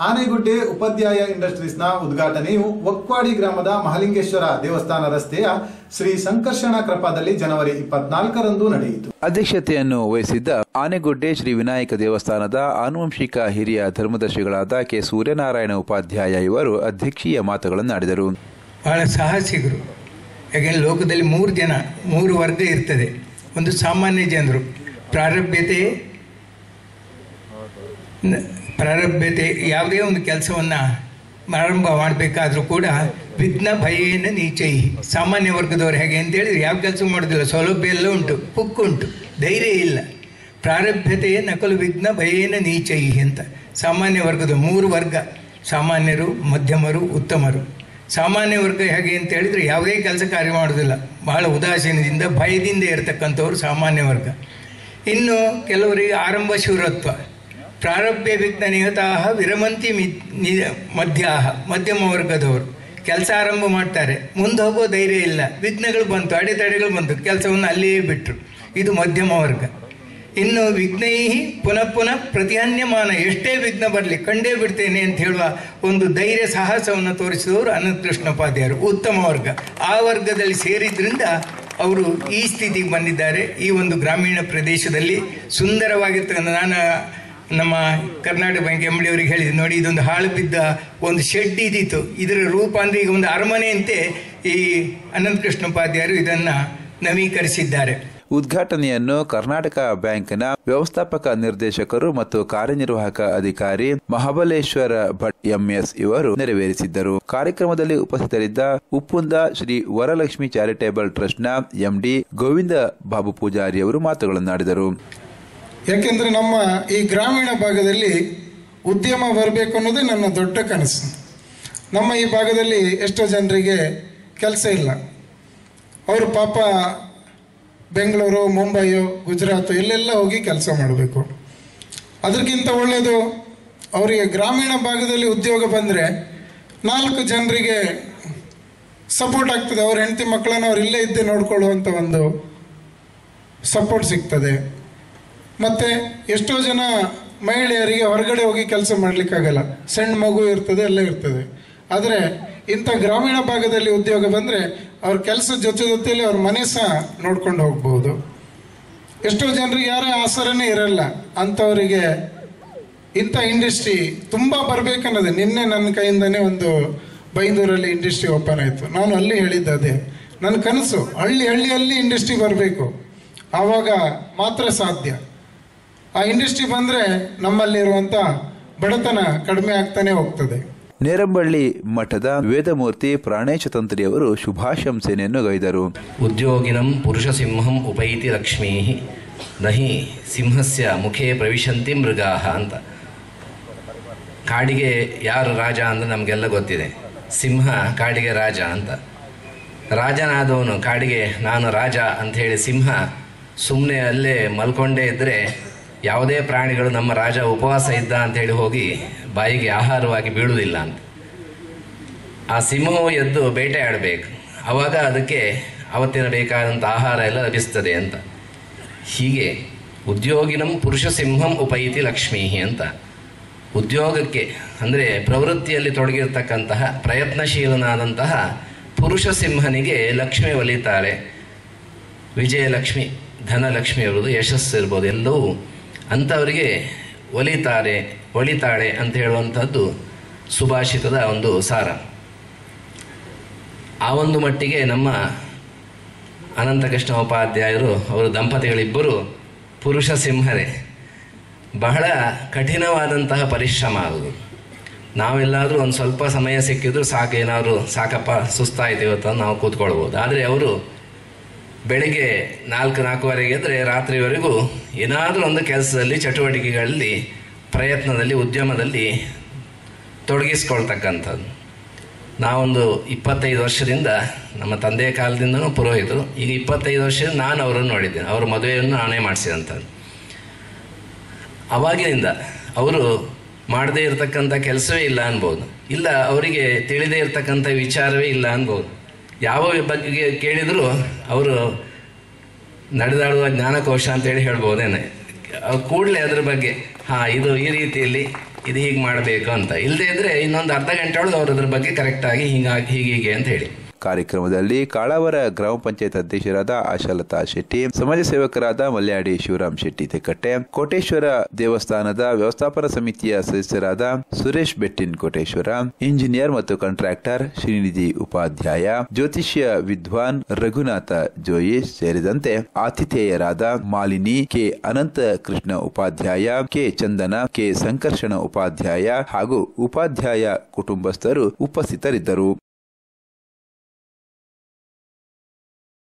ಆನೆಗುಡ್ಡೆ ಉಪಾಧ್ಯಾಯ ಇಂಡಸ್ಟ್ರೀಸ್ನ ಉದ್ಘಾಟನೆಯು ಒಕ್ವಾಡಿ ಗ್ರಾಮದ ಮಹಲಿಂಗೇಶ್ವರ ದೇವಸ್ಥಾನ ರಸ್ತೆಯ ಶ್ರೀ ಸಂಕರ್ಷಣ ಕೃಪಾದಲ್ಲಿ ಜನವರಿ ಇಪ್ಪತ್ನಾಲ್ಕರಂದು ನಡೆಯಿತು ಅಧ್ಯಕ್ಷತೆಯನ್ನು ವಹಿಸಿದ್ದ ಆನೆಗುಡ್ಡೆ ಶ್ರೀ ವಿನಾಯಕ ದೇವಸ್ಥಾನದ ಆನುವಂಶಿಕ ಹಿರಿಯ ಧರ್ಮದರ್ಶಿಗಳಾದ ಕೆ ಸೂರ್ಯನಾರಾಯಣ ಉಪಾಧ್ಯಾಯ ಇವರು ಅಧ್ಯಕ್ಷೀಯ ಮಾತುಗಳನ್ನಾಡಿದರು ಬಹಳ ಸಾಹಸಿಗರು ಯಾಕೆಂದರೆ ಲೋಕದಲ್ಲಿ ಮೂರು ಜನ ಮೂರು ವರ್ಗ ಇರ್ತದೆ ಒಂದು ಸಾಮಾನ್ಯ ಜನರು ಪ್ರಾರಭ್ಯತೆ ನ- ಪ್ರಾರಭ್ಯತೆ ಯಾವುದೇ ಒಂದು ಕೆಲಸವನ್ನು ಪ್ರಾರಂಭ ಮಾಡಬೇಕಾದ್ರೂ ಕೂಡ ವಿಘ್ನ ಭಯೇನ ನೀಚೈ ಸಾಮಾನ್ಯ ವರ್ಗದವರು ಹೇಗೆ ಅಂತೇಳಿದ್ರೆ ಯಾವ ಕೆಲಸ ಮಾಡೋದಿಲ್ಲ ಸೌಲಭ್ಯ ಎಲ್ಲ ಉಂಟು ಪುಕ್ಕು ಉಂಟು ಧೈರ್ಯ ಇಲ್ಲ ಪ್ರಾರಭ್ಯತೆಯ ನಕಲು ವಿಘ್ನ ಭಯೇನ ನೀಚೈ ಅಂತ ಸಾಮಾನ್ಯ ವರ್ಗದ ಮೂರು ವರ್ಗ ಸಾಮಾನ್ಯರು ಮಧ್ಯಮರು ಉತ್ತಮರು ಸಾಮಾನ್ಯ ವರ್ಗ ಹೇಗೆ ಅಂತ ಹೇಳಿದರೆ ಯಾವುದೇ ಕೆಲಸ ಕಾರ್ಯ ಮಾಡೋದಿಲ್ಲ ಬಹಳ ಉದಾಸೀನದಿಂದ ಭಯದಿಂದ ಇರತಕ್ಕಂಥವ್ರು ಸಾಮಾನ್ಯ ವರ್ಗ ಇನ್ನು ಕೆಲವರಿಗೆ ಆರಂಭ ಶೂರತ್ವ ಪ್ರಾರಭ್ಯ ವಿಘ್ನ ನಿಹತಾಹ ವಿರಮಂತಿ ಮಿ ನಿ- ಮಧ್ಯಾಹ ಮಧ್ಯಮ ವರ್ಗದವರು ಕೆಲಸ ಆರಂಭ ಮಾಡ್ತಾರೆ ಮುಂದೆ ಹೋಗೋ ಧೈರ್ಯ ಇಲ್ಲ ವಿಘ್ನಗಳು ಬಂತು ಅಡೆತಡೆಗಳು ಬಂತು ಕೆಲಸವನ್ನು ಅಲ್ಲಿಯೇ ಬಿಟ್ಟರು ಇದು ಮಧ್ಯಮ ವರ್ಗ ಇನ್ನು ವಿಘ್ನೈ ಪುನಃ ಪುನಃ ಪ್ರತಿಹನ್ಯಮಾನ ಎಷ್ಟೇ ವಿಘ್ನ ಬರಲಿ ಕಂಡೇ ಬಿಡ್ತೇನೆ ಅಂತ ಹೇಳುವ ಒಂದು ಧೈರ್ಯ ಸಾಹಸವನ್ನು ತೋರಿಸಿದವರು ಅನಂತಕೃಷ್ಣೋಪಾಧ್ಯಾಯರು ಉತ್ತಮ ವರ್ಗ ಆ ವರ್ಗದಲ್ಲಿ ಸೇರಿದ್ರಿಂದ ಅವರು ಈ ಸ್ಥಿತಿಗೆ ಬಂದಿದ್ದಾರೆ ಈ ಒಂದು ಗ್ರಾಮೀಣ ಪ್ರದೇಶದಲ್ಲಿ ಸುಂದರವಾಗಿರ್ತಕ್ಕಂಥ ನಾನು ನಮ್ಮ ಕರ್ನಾಟಕ ಬ್ಯಾಂಕ್ ಎಮ್ ಡಿ ಅವರಿಗೆ ಹೇಳಿದೆ ನೋಡಿ ಇದೊಂದು ಹಾಳು ಬಿದ್ದ ಒಂದು ಶೆಡ್ ಇದ್ದಿತ್ತು ಇದರ ರೂಪ ಅಂದರೆ ಈಗ ಒಂದು ಅರಮನೆಯಂತೆ ಈ ಅನಂತಕೃಷ್ಣ ಉಪಾಧ್ಯಾಯರು ಇದನ್ನು ನವೀಕರಿಸಿದ್ದಾರೆ ಉದ್ಘಾಟನೆಯನ್ನು ಕರ್ನಾಟಕ ಬ್ಯಾಂಕ್ನ ವ್ಯವಸ್ಥಾಪಕ ನಿರ್ದೇಶಕರು ಮತ್ತು ಕಾರ್ಯನಿರ್ವಾಹಕ ಅಧಿಕಾರಿ ಮಹಾಬಲೇಶ್ವರ ಭಟ್ ಎಂಎಸ್ ಇವರು ನೆರವೇರಿಸಿದ್ದರು ಕಾರ್ಯಕ್ರಮದಲ್ಲಿ ಉಪಸ್ಥಿತರಿದ್ದ ಉಪ್ಪುಂದ ಶ್ರೀ ವರಲಕ್ಷ್ಮಿ ಚಾರಿಟೇಬಲ್ ಟ್ರಸ್ಟ್ನ ಎಂಡಿ ಗೋವಿಂದ ಬಾಬು ಪೂಜಾರಿ ಅವರು ಮಾತುಗಳನ್ನಾಡಿದರು ಯಾಕೆಂದರೆ ನಮ್ಮ ಈ ಗ್ರಾಮೀಣ ಭಾಗದಲ್ಲಿ ಉದ್ಯಮ ಬರಬೇಕು ಅನ್ನೋದೇ ನನ್ನ ದೊಡ್ಡ ಕನಸು ನಮ್ಮ ಈ ಭಾಗದಲ್ಲಿ ಎಷ್ಟೋ ಜನರಿಗೆ ಕೆಲಸ ಇಲ್ಲ ಅವರು ಪಾಪ ಬೆಂಗಳೂರು ಮುಂಬೈಯು ಗುಜರಾತು ಎಲ್ಲೆಲ್ಲ ಹೋಗಿ ಕೆಲಸ ಮಾಡಬೇಕು ಅದಕ್ಕಿಂತ ಒಳ್ಳೆಯದು ಅವರಿಗೆ ಗ್ರಾಮೀಣ ಭಾಗದಲ್ಲಿ ಉದ್ಯೋಗ ಬಂದರೆ ನಾಲ್ಕು ಜನರಿಗೆ ಸಪೋರ್ಟ್ ಆಗ್ತದೆ ಅವ್ರ ಹೆಂಡತಿ ಮಕ್ಕಳನ್ನು ಅವ್ರು ಇಲ್ಲೇ ಇದ್ದೇ ನೋಡ್ಕೊಳ್ಳುವಂಥ ಒಂದು ಸಪೋರ್ಟ್ ಸಿಗ್ತದೆ ಮತ್ತು ಎಷ್ಟೋ ಜನ ಮಹಿಳೆಯರಿಗೆ ಹೊರಗಡೆ ಹೋಗಿ ಕೆಲಸ ಮಾಡಲಿಕ್ಕಾಗಲ್ಲ ಸಣ್ಣ ಮಗು ಇರ್ತದೆ ಎಲ್ಲ ಇರ್ತದೆ ಆದರೆ ಇಂಥ ಗ್ರಾಮೀಣ ಭಾಗದಲ್ಲಿ ಉದ್ಯೋಗ ಬಂದರೆ ಅವ್ರ ಕೆಲಸ ಜೊತೆ ಜೊತೆಯಲ್ಲಿ ಅವ್ರ ಮನೆ ಸಹ ನೋಡ್ಕೊಂಡು ಹೋಗ್ಬೋದು ಎಷ್ಟೋ ಜನರಿಗೆ ಯಾರೇ ಆಸರನೇ ಇರಲ್ಲ ಅಂಥವರಿಗೆ ಇಂಥ ಇಂಡಸ್ಟ್ರಿ ತುಂಬ ಬರಬೇಕನ್ನೋದು ನಿನ್ನೆ ನನ್ನ ಕೈಯಿಂದನೇ ಒಂದು ಬೈಂದೂರಲ್ಲಿ ಇಂಡಸ್ಟ್ರಿ ಓಪನ್ ಆಯಿತು ನಾನು ಅಲ್ಲಿ ಹೇಳಿದ್ದೆ ಅದೇ ನನ್ನ ಕನಸು ಹಳ್ಳಿ ಹಳ್ಳಿಯಲ್ಲಿ ಇಂಡಸ್ಟ್ರಿ ಬರಬೇಕು ಆವಾಗ ಮಾತ್ರ ಸಾಧ್ಯ ಆ ಇಂಡಸ್ಟ್ರಿ ಬಂದರೆ ನಮ್ಮಲ್ಲಿರುವಂಥ ಬಡತನ ಕಡಿಮೆ ಆಗ್ತಾನೆ ಹೋಗ್ತದೆ ನೇರಂಬಳ್ಳಿ ಮಠದ ವೇದಮೂರ್ತಿ ಪ್ರಾಣೇಶ ತಂತ್ರಿಯವರು ಶುಭಾಶಂಸನೆಯನ್ನು ಗೈದರು ಉದ್ಯೋಗಿನಂ ಪುರುಷಸಿಂಹಂ ಉಪೈತಿ ಲಕ್ಷ್ಮೀ ನಹಿ ಸಿಂಹಸ್ಯ ಮುಖೇ ಪ್ರವಿಶಂತಿ ಮೃಗಾಹ ಅಂತ ಕಾಡಿಗೆ ಯಾರು ರಾಜ ಅಂದರೆ ನಮಗೆಲ್ಲ ಗೊತ್ತಿದೆ ಸಿಂಹ ಕಾಡಿಗೆ ರಾಜ ಅಂತ ರಾಜನಾದವನು ಕಾಡಿಗೆ ನಾನು ರಾಜ ಅಂತ ಹೇಳಿ ಸಿಂಹ ಸುಮ್ಮನೆ ಅಲ್ಲೇ ಮಲ್ಕೊಂಡೇ ಇದ್ದರೆ ಯಾವುದೇ ಪ್ರಾಣಿಗಳು ನಮ್ಮ ರಾಜ ಉಪವಾಸ ಇದ್ದ ಅಂತ ಹೇಳಿ ಹೋಗಿ ಬಾಯಿಗೆ ಆಹಾರವಾಗಿ ಬೀಳುವುದಿಲ್ಲ ಅಂತ ಆ ಸಿಂಹವು ಎದ್ದು ಬೇಟೆ ಆಡಬೇಕು ಆವಾಗ ಅದಕ್ಕೆ ಅವತ್ತಿನ ಬೇಕಾದಂಥ ಆಹಾರ ಎಲ್ಲ ಲಭಿಸ್ತದೆ ಅಂತ ಹೀಗೆ ಉದ್ಯೋಗಿನಂ ಪುರುಷ ಸಿಂಹಂ ಉಪೈತಿ ಲಕ್ಷ್ಮೀ ಅಂತ ಉದ್ಯೋಗಕ್ಕೆ ಅಂದರೆ ಪ್ರವೃತ್ತಿಯಲ್ಲಿ ತೊಡಗಿರ್ತಕ್ಕಂತಹ ಪ್ರಯತ್ನಶೀಲನಾದಂತಹ ಪುರುಷ ಸಿಂಹನಿಗೆ ಲಕ್ಷ್ಮಿ ಒಲಿತಾರೆ ವಿಜಯಲಕ್ಷ್ಮಿ ಧನಲಕ್ಷ್ಮಿ ಇರ್ಬೋದು ಯಶಸ್ಸು ಇರ್ಬೋದು ಎಲ್ಲವೂ ಅಂಥವರಿಗೆ ಒಲಿತಾರೆ ಒಲಿತಾಳೆ ಅಂತ ಹೇಳುವಂಥದ್ದು ಸುಭಾಷಿತದ ಒಂದು ಸಾರ ಆ ಒಂದು ಮಟ್ಟಿಗೆ ನಮ್ಮ ಅನಂತಕೃಷ್ಣ ಉಪಾಧ್ಯಾಯರು ಅವರು ದಂಪತಿಗಳಿಬ್ಬರು ಪುರುಷ ಸಿಂಹರೇ ಬಹಳ ಕಠಿಣವಾದಂತಹ ಪರಿಶ್ರಮ ಅದು ನಾವೆಲ್ಲಾದರೂ ಒಂದು ಸ್ವಲ್ಪ ಸಮಯ ಸಿಕ್ಕಿದ್ರು ಸಾಕು ಏನಾದರೂ ಸಾಕಪ್ಪ ಸುಸ್ತಾಯ್ತು ಇವತ್ತು ಅಂತ ನಾವು ಕೂತ್ಕೊಳ್ಬೋದು ಆದರೆ ಅವರು ಬೆಳಿಗ್ಗೆ ನಾಲ್ಕು ನಾಲ್ಕುವರೆಗೆ ಎದ್ದರೆ ರಾತ್ರಿವರೆಗೂ ಏನಾದರೂ ಒಂದು ಕೆಲಸದಲ್ಲಿ ಚಟುವಟಿಕೆಗಳಲ್ಲಿ ಪ್ರಯತ್ನದಲ್ಲಿ ಉದ್ಯಮದಲ್ಲಿ ತೊಡಗಿಸ್ಕೊಳ್ತಕ್ಕಂಥದ್ದು ನಾವೊಂದು ಇಪ್ಪತ್ತೈದು ವರ್ಷದಿಂದ ನಮ್ಮ ತಂದೆಯ ಕಾಲದಿಂದನೂ ಪುರೋಹಿತರು ಈಗ ಇಪ್ಪತ್ತೈದು ವರ್ಷದಿಂದ ನಾನು ಅವರನ್ನು ನೋಡಿದ್ದೇನೆ ಅವರ ಮದುವೆಯನ್ನು ನಾನೇ ಮಾಡಿಸಿದಂಥದ್ದು ಅವಾಗಿನಿಂದ ಅವರು ಮಾಡದೇ ಇರತಕ್ಕಂಥ ಕೆಲಸವೇ ಇಲ್ಲ ಅನ್ಬೋದು ಇಲ್ಲ ಅವರಿಗೆ ತಿಳಿದೇ ಇರತಕ್ಕಂಥ ವಿಚಾರವೇ ಇಲ್ಲ ಅನ್ಬೋದು ಯಾವ ಬಗ್ಗೆ ಕೇಳಿದರೂ ಅವರು ನಡೆದಾಡುವ ಜ್ಞಾನಕೋಶ ಅಂತೇಳಿ ಹೇಳ್ಬೋದೇನೆ ಕೂಡಲೇ ಅದ್ರ ಬಗ್ಗೆ ಹಾಂ ಇದು ಈ ರೀತಿಯಲ್ಲಿ ಇದು ಹೀಗೆ ಮಾಡಬೇಕು ಅಂತ ಇಲ್ಲದೇ ಇದ್ರೆ ಇನ್ನೊಂದು ಅರ್ಧ ಗಂಟೆ ಒಳಗೆ ಅವ್ರ ಅದ್ರ ಬಗ್ಗೆ ಕರೆಕ್ಟಾಗಿ ಹಿಂಗಾಗಿ ಹೀಗೀಗೆ ಅಂತ ಹೇಳಿ ಕಾರ್ಯಕ್ರಮದಲ್ಲಿ ಕಾಳಾವರ ಗ್ರಾಮ ಪಂಚಾಯತ್ ಅಧ್ಯಕ್ಷರಾದ ಆಶಾಲತಾ ಶೆಟ್ಟಿ ಸಮಾಜ ಸೇವಕರಾದ ಮಲ್ಯಾಡಿ ಶಿವರಾಮ್ ಶೆಟ್ಟಿ ತೆಕ್ಕಟ್ಟೆ ಕೋಟೇಶ್ವರ ದೇವಸ್ಥಾನದ ವ್ಯವಸ್ಥಾಪನಾ ಸಮಿತಿಯ ಸದಸ್ಯರಾದ ಸುರೇಶ್ ಬೆಟ್ಟಿನ್ ಕೋಟೇಶ್ವರ ಇಂಜಿನಿಯರ್ ಮತ್ತು ಕಾಂಟ್ರಾಕ್ಟರ್ ಶ್ರೀನಿಧಿ ಉಪಾಧ್ಯಾಯ ಜ್ಯೋತಿಷ್ಯ ವಿದ್ವಾನ್ ರಘುನಾಥ ಜೋಯಿ ಸೇರಿದಂತೆ ಆತಿಥೇಯರಾದ Malini K Anantha Krishna Upadhyaya K Chandana K Sankarshana Upadhyaya ಹಾಗೂ ಉಪಾಧ್ಯಾಯ ಕುಟುಂಬಸ್ಥರು ಉಪಸ್ಥಿತರಿದ್ದರು